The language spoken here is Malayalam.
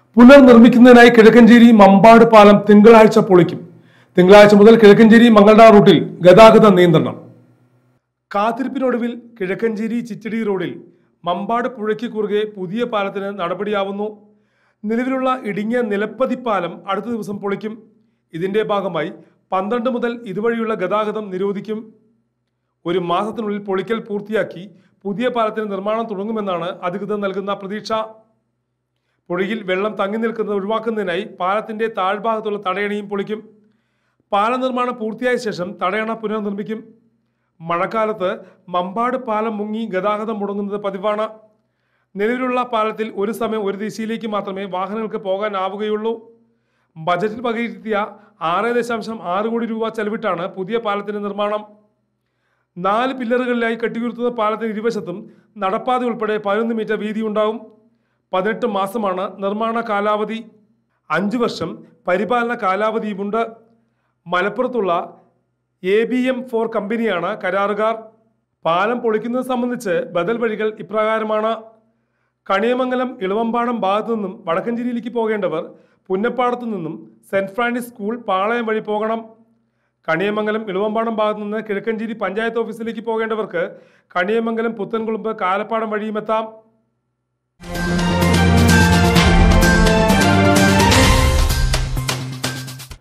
പുനർനിർമ്മിക്കുന്നതിനായി കിഴക്കഞ്ചേരി മമ്പാട് പാലം തിങ്കളാഴ്ച പൊളിക്കും തിങ്കളാഴ്ച മുതൽ കിഴക്കഞ്ചേരി മംഗൾഡാർ റൂട്ടിൽ ഗതാഗത നിയന്ത്രണം കാത്തിരിപ്പിനൊടുവിൽ കിഴക്കഞ്ചേരി ചിറ്റടി റോഡിൽ മമ്പാട് പുഴയ്ക്ക് കുറുകെ പുതിയ പാലത്തിന് നടപടിയാവുന്നു നിലവിലുള്ള ഇടുങ്ങിയ നിലപ്പതി പാലം അടുത്ത ദിവസം പൊളിക്കും ഇതിന്റെ ഭാഗമായി പന്ത്രണ്ട് മുതൽ ഇതുവഴിയുള്ള ഗതാഗതം നിരോധിക്കും ഒരു മാസത്തിനുള്ളിൽ പൊളിക്കൽ പൂർത്തിയാക്കി പുതിയ പാലത്തിന് നിർമ്മാണം തുടങ്ങുമെന്നാണ് അധികൃതർ നൽകുന്ന പ്രതീക്ഷ പുഴയിൽ വെള്ളം തങ്ങി നിൽക്കുന്നത് ഒഴിവാക്കുന്നതിനായി പാലത്തിന്റെ താഴ്ഭാഗത്തുള്ള തടയണയും പൊളിക്കും പാല നിർമ്മാണം പൂർത്തിയായ ശേഷം തടയണ പുനർനിർമ്മിക്കും മഴക്കാലത്ത് മമ്പാട് പാലം മുങ്ങി ഗതാഗതം മുടങ്ങുന്നത് പതിവാണ് നിലവിലുള്ള പാലത്തിൽ ഒരു സമയം ഒരു ദിശയിലേക്ക് മാത്രമേ വാഹനങ്ങൾക്ക് പോകാനാവുകയുള്ളൂ ബജറ്റിൽ വകയിരുത്തിയ ആറ് ദശാംശം ആറ് കോടി രൂപ ചെലവിട്ടാണ് പുതിയ പാലത്തിന്റെ നിർമ്മാണം നാല് പില്ലറുകളിലായി കെട്ടിയുയർത്തുന്ന പാലത്തിന് ഇരുവശത്തും നടപ്പാത ഉൾപ്പെടെ പതിനൊന്ന് മീറ്റർ വീതി ഉണ്ടാവും പതിനെട്ട് മാസമാണ് നിർമ്മാണ കാലാവധി അഞ്ചു വർഷം പരിപാലന കാലാവധിയുമുണ്ട് മലപ്പുറത്തുള്ള എ ബി എം ഫോർ കമ്പനിയാണ് കരാറുകാർ പാലം പൊളിക്കുന്നത് സംബന്ധിച്ച് ബദൽ വഴികൾ ഇപ്രകാരമാണ് കണിയമംഗലം ഇളവമ്പാടം ഭാഗത്തു നിന്നും വടക്കഞ്ചേരിയിലേക്ക് പോകേണ്ടവർ പുന്നപ്പാടത്തു നിന്നും സെന്റ് ഫ്രാൻസിസ് സ്കൂൾ പാളയം വഴി പോകണം കണിയമംഗലം ഇളവമ്പാടം ഭാഗത്തു നിന്ന് കിഴക്കഞ്ചേരി പഞ്ചായത്ത് ഓഫീസിലേക്ക് പോകേണ്ടവർക്ക് കണിയമംഗലം പുത്തൻകുളമ്പ് കാലപ്പാടം വഴിയും എത്താം